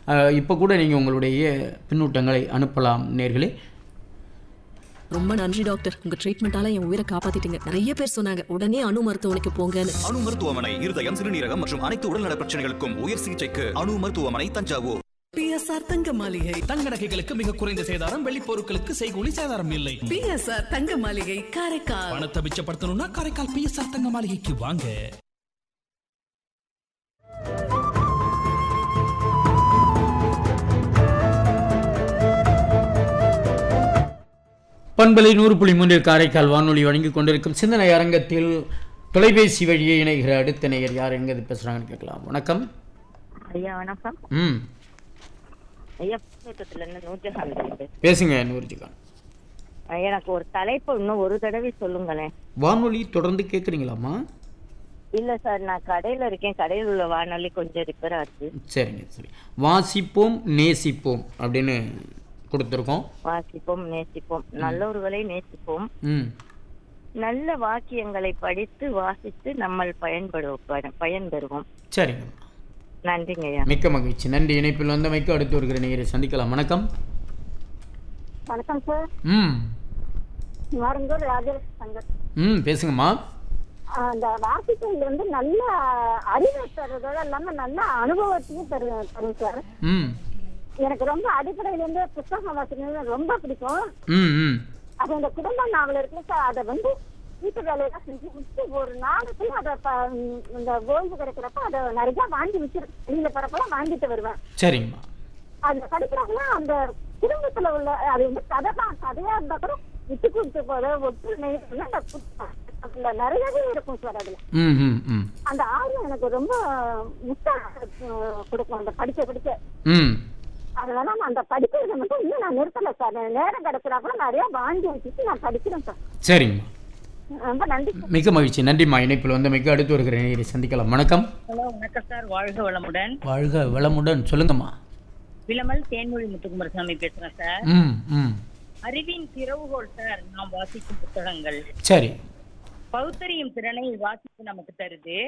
இப்போ கூட நீங்கள் உங்களுடைய பின்னூட்டங்களை அனுப்பலாம் நேர்களே ரொம்ப நன்றி டாக்டர் உங்க ட்ரீட்மெண்டால என் உயிரை காப்பாத்திட்டீங்க நிறைய பேர் சொன்னாங்க உடனே அணு மருத்துவமனைக்கு போங்கன்னு அணு மருத்துவமனை இருதயம் சிறுநீரகம் மற்றும் அனைத்து உடல்நல பிரச்சனைகளுக்கும் உயர் சிகிச்சைக்கு அணு மருத்துவமனை தஞ்சாவூர் பிஎஸ்ஆர் தங்க மாளிகை தங்க நகைகளுக்கு மிக குறைந்த சேதாரம் வெள்ளி பொருட்களுக்கு செய்கூலி சேதாரம் இல்லை பிஎஸ்ஆர் தங்க மாளிகை காரைக்கால் பணத்தை மிச்சப்படுத்தணும்னா காரைக்கால் பிஎஸ்ஆர் தங்க மாளிகைக்கு வாங்க பண்பலை நூறு புள்ளி மூன்றில் காரைக்கால் வானொலி வழங்கி கொண்டிருக்கும் சிந்தனை அரங்கத்தில் தொலைபேசி வழியே இணைகிற அடுத்த நேயர் யார் எங்கே பேசுகிறாங்கன்னு கேட்கலாம் வணக்கம் ஐயா வணக்கம் ம் ஐயா புத்தகத்துல இருந்து நூற்றுகான் பேசுறேன். பேசுங்க நூறுஜிகான் ஐயா, எனக்கு ஒரு தலைப்பு இன்னும் ஒரு தடவை சொல்லுங்களேன் வானொலி தொடர்ந்து கேட்குறீங்களாம்மா இல்ல சார் நான் கடையில இருக்கேன் கடையில் உள்ள வானொலி கொஞ்சம் ரிப்பேரா இருக்கு சரிங்க சரி வாசிப்போம் நேசிப்போம் அப்படின்னு கொடுத்துருக்கோம் வாசிப்போம் நேசிப்போம் நல்லவர்களை நேசிப்போம் ம் நல்ல வாக்கியங்களை படித்து வாசித்து நம்ம பயன்படுவோம் பயன் பெறுவோம் சரிங்க நன்றிங்க ஐயா மிக்க மகிழ்ச்சி நன்றி இணைப்பில் வந்தமைக்கு அடுத்து வருகிற நேயரை சந்திக்கலாம் வணக்கம் வணக்கம் சார் ம் மருந்தூர் ராஜேஷ் சங்கர் ம் பேசுங்கம்மா அந்த வாசிப்புகள் வந்து நல்ல அறிவை தர்றதோட இல்லாம நல்ல அனுபவத்தையும் தரு தரும் சார் ம் எனக்கு ரொம்ப அடிப்படையில இருந்து புத்தகம் வாசிக்கிறது ரொம்ப பிடிக்கும் ம் ம் அது அந்த குடும்ப நாவல் இருக்கு சார் அதை வந்து வீட்டு வேலையெல்லாம் செஞ்சு முடிச்சு ஒரு நாளைக்கு அதை ப- இந்த ஓய்வு கிடைக்கிறப்ப அதை நிறைய வாங்கி வச்சிரு வெளியில போறப்பெல்லாம் வாங்கிட்டு வருவேன் சரிங்கம்மா அந்த படிக்கிறாங்கன்னா அந்த குடும்பத்துல உள்ள அது வந்து கதை தான் கதையா இருந்தா கூட விட்டு கொடுத்து போத ஒற்றுமை இதெல்லாம் அந்த புத்தகம் அதுல நிறையவே இருக்கும் சார் அதுல ம் ம் ம் அந்த ஆர்வம் எனக்கு ரொம்ப முட்டா கொடுக்கும் அந்த படிக்க படிக்க ம் அதனால நான் அந்த படிக்கிறத மட்டும் இன்னும் நான் நிறுத்தல சார் நேரம் கிடைக்கிறா கூட நிறைய வாங்கி வச்சுட்டு நான் படிக்கிறேன் சார் சரிங்கம்மா ரொம்ப நன்றி சார் மிக்க மகிழ்ச்சி நன்றிம்மா இணைப்பில் வந்தமைக்கு அடுத்து வருகிற நேயரை சந்திக்கலாம் வணக்கம் ஹலோ வணக்கம் சார் வாழ்க வளமுடன் வாழ்க வளமுடன் சொல்லுங்கம்மா விளமல் தேன்மொழி முத்துக்குமாரசாமி பேசுறேன் சார் ம் ம் அறிவின் திறவுகோல் சார் நாம் வாசிக்கும் புத்தகங்கள் சரி பகுத்தறியும் திறனை வாசிப்பு நமக்கு தருது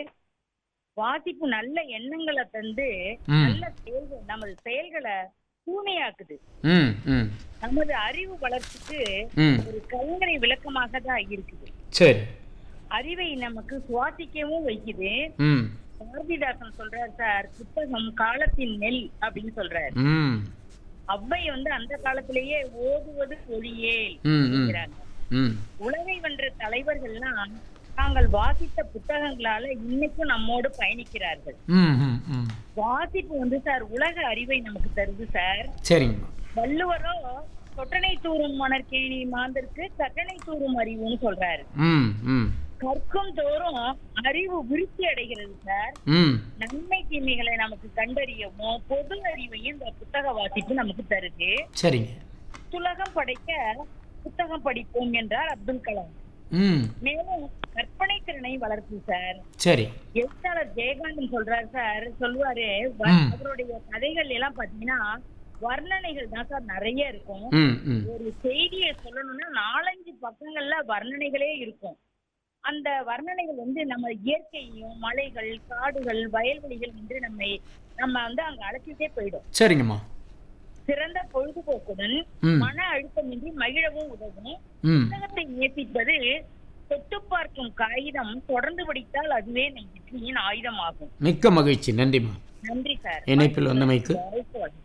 வாசிப்பு நல்ல எண்ணங்களை தந்து ம். நல்ல செயல்கள் நமது செயல்களை தூய்மையாக்குது ம் ம் நமது அறிவு வளர்ச்சிக்கு ம் ஒரு கல்வரை விளக்கமாக தான் இருக்குது சரி அறிவை நமக்கு சுவாசிக்கவும் வைக்குது ம் பாரதிதாசன் சொல்றார் சார் புத்தகம் காலத்தின் நெல் அப்படின்னு சொல்றாரு ம் அவ்வை வந்து அந்த காலத்திலேயே ஓதுவது ஒளியே ம் ம் அப்படிங்கிறாங்க ம் உலகை வென்ற தலைவர்கள்லாம் தாங்கள் வாசித்த புத்தகங்களால இன்னைக்கும் நம்மோடு பயணிக்கிறார்கள் ம் ம் ம் வாசிப்பு வந்து சார் உலக அறிவை நமக்கு தருது சார் சரிங்கம்மா வள்ளுவரோ தொட்டனை தூரும் மணற்கேணி மாந்தருக்கு கட்டணை தூரும் அறிவுன்னு சொல்றாரு ம் ம் கற்கும் தோறும் அறிவு விருத்தி அடைகிறது சார் ம் நன்மை தீமைகளை நமக்கு கண்டறியவும் பொது அறிவையும் இந்த புத்தக வாசிப்பு நமக்கு தருது சரிங்க புத்தகம் படைக்க புத்தகம் படிப்போம் என்றார் அப்துல் கலாம் ம் மேலும் கற்பனை திறனை வளர்த்து சார் சரி எழுத்தாளர் ஜெயகாந்தன் சொல்றாரு சார் சொல்லுவாரு வ- ம். அவருடைய கதைகள் எல்லாம் பாத்தீங்கன்னா வர்ணனைகள் தான் சார் நிறைய இருக்கும் ம் ம் ஒரு செய்தியை சொல்லணும்னா நாலஞ்சு பக்கங்கள்ல வர்ணனைகளே இருக்கும் அந்த வர்ணனைகள் வந்து நம்ம இயற்கையும் மலைகள் காடுகள் வயல்வெளிகள் என்று நம்மை நம்ம வந்து அங்க அழைச்சிட்டே போயிடும் சரிங்கம்மா சிறந்த பொழுதுபோக்குடன் ம் மன அழுத்தமின்றி மகிழவும் உதவும் ம் புத்தகத்தை நேசிப்பது தொட்டு பார்க்கும் காகிதம் தொடர்ந்து படித்தால் அதுவே நம் வெற்றியின் ஆயுதமாகும் மிக்க மகிழ்ச்சி நன்றிம்மா நன்றி சார் இணைப்பில் வந்தமைக்கு வாழ்க வளமுடன்.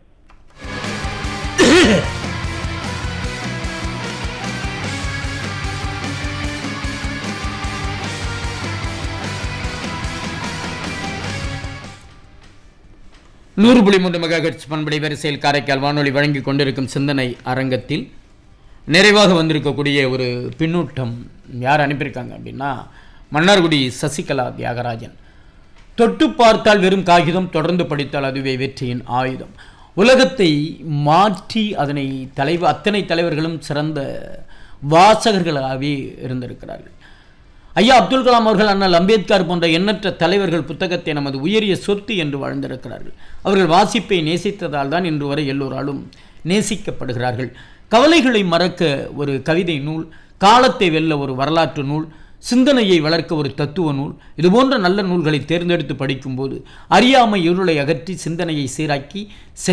நூறு புள்ளி மூன்று மெகாஹெட்ஸ் பண்படை வரிசையில் காரைக்கால் வானொலி வழங்கி கொண்டிருக்கும் சிந்தனை அரங்கத்தில் நிறைவாக வந்திருக்கக்கூடிய ஒரு பின்னூட்டம் யார் அனுப்பியிருக்காங்க அப்படின்னா மன்னார்குடி சசிகலா தியாகராஜன் தொட்டு பார்த்தால் வெறும் காகிதம் தொடர்ந்து படித்தால் அதுவே வெற்றியின் ஆயுதம் உலகத்தை மாற்றி அதனை தலைவர் அத்தனை தலைவர்களும் சிறந்த வாசகர்களாகவே இருந்திருக்கிறார்கள் ஐயா அப்துல் கலாம் அவர்கள் அண்ணல் அம்பேத்கர் போன்ற எண்ணற்ற தலைவர்கள் புத்தகத்தை நமது உயரிய சொத்து என்று வாழ்ந்திருக்கிறார்கள் அவர்கள் வாசிப்பை நேசித்ததால் தான் இன்று வரை எல்லோராலும் நேசிக்கப்படுகிறார்கள் கவலைகளை மறக்க ஒரு கவிதை நூல் காலத்தை வெல்ல ஒரு வரலாற்று நூல் சிந்தனையை வளர்க்க ஒரு தத்துவ நூல் இதுபோன்ற நல்ல நூல்களை தேர்ந்தெடுத்து படிக்கும்போது அறியாமை இருளை அகற்றி சிந்தனையை சீராக்கி